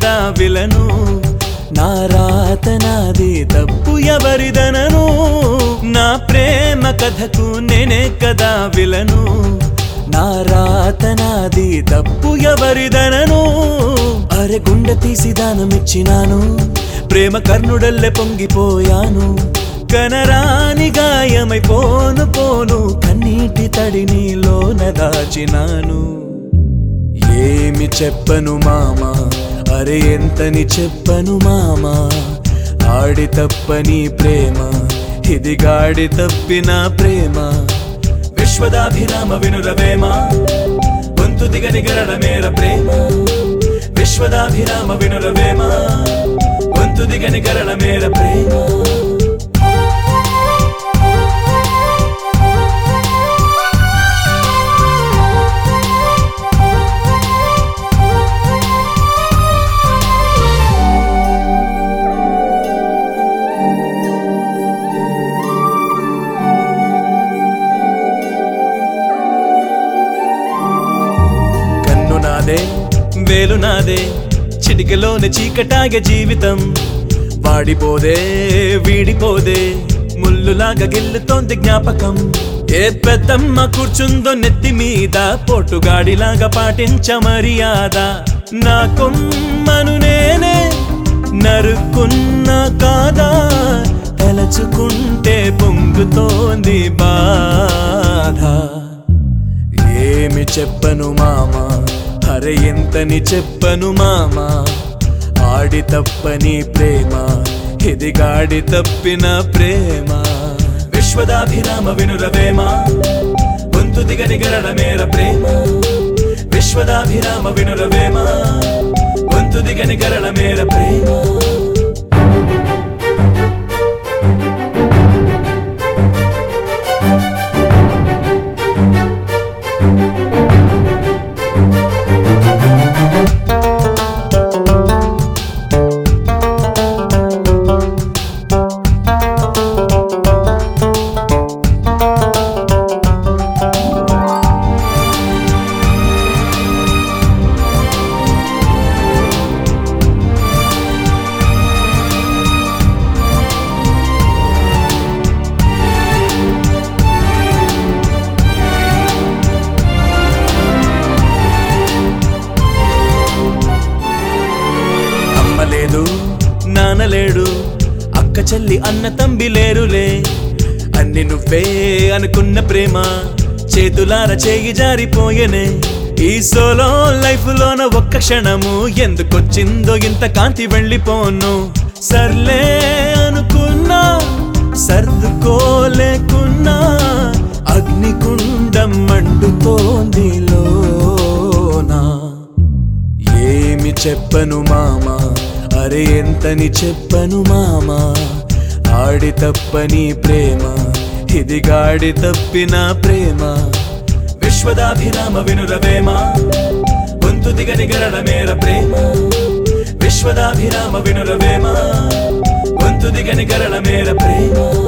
కదా విలను నా రాత నాది తప్పు ఎవరిదనను నా ప్రేమ కథకు నేనే కదా విలను నా రాత నాది తప్పు ఎవరిదనను అరె గుండె తీసి దానమిచ్చినాను ప్రేమ కర్ణుడల్లె పొంగిపోయాను కనరాని గాయమైపోను పోను కన్నీటి తడిని లోన దాచినాను ఏమి చెప్పను మామా అరే ఎంతని చెప్పను మామా ఆడి తప్పని ప్రేమ ఇది గాడి తప్పిన ప్రేమ విశ్వదాభిరామ వినురవేమ గొంతు దిగని గరడ మేర ప్రేమ విశ్వదాభిరామ వినురవేమ గొంతు దిగని గరడ మేర ప్రేమ కన్ను నాదే వేలు నాదే చిటికలోని చీకటాగే జీవితం వాడిపోదే వీడిపోదే ముల్లులాగా గిల్లుతోంది జ్ఞాపకం ఏ పెద్దమ్మ కూర్చుందో నెత్తి మీద పొట్టుగాడిలాగా పాటించ మర్యాద నా కొమ్మను నేనే నరుక్కున్నా కాదా తలచుకుంటే పొంగుతోంది బాధ ఏమి చెప్పను మామా అరే ఎంతని చెప్పను మామా ఆడి తప్పని ప్రేమ ఇది గాడి తప్పిన ప్రేమ విశ్వదాభిరామ వినురవేమ గొంతు దిగని గరడ మేర ప్రేమ విశ్వదాభిరామ వినురవేమ గొంతు దిగని గరడ మేర ప్రేమ అమ్మ లేదు నాన్న లేడు అక్క చెల్లి అన్న తంబి లేరులే అన్ని నువ్వే అనుకున్న ప్రేమ చేతులార చేయి జారిపోయెనే ఈ సోలో లైఫ్ లోన ఒక్క క్షణము ఎందుకొచ్చిందో ఇంత కాంతి వెళ్ళిపోను సర్లే అనుకున్నా సర్దుకోలేకున్నా అగ్నికుండం మండుతోంది లోనా ఏమి చెప్పను మామా అరే ఎంతని చెప్పను మామా ఆడి తప్పని ప్రేమ ఇది గాడి తప్పిన ప్రేమ విశ్వదాభిరామ వినురవేమ గొంతు దిగని గరడ మేర ప్రేమ విశ్వదాభిరామ వినురవేమ గొంతు దిగని గరడ మేర ప్రేమ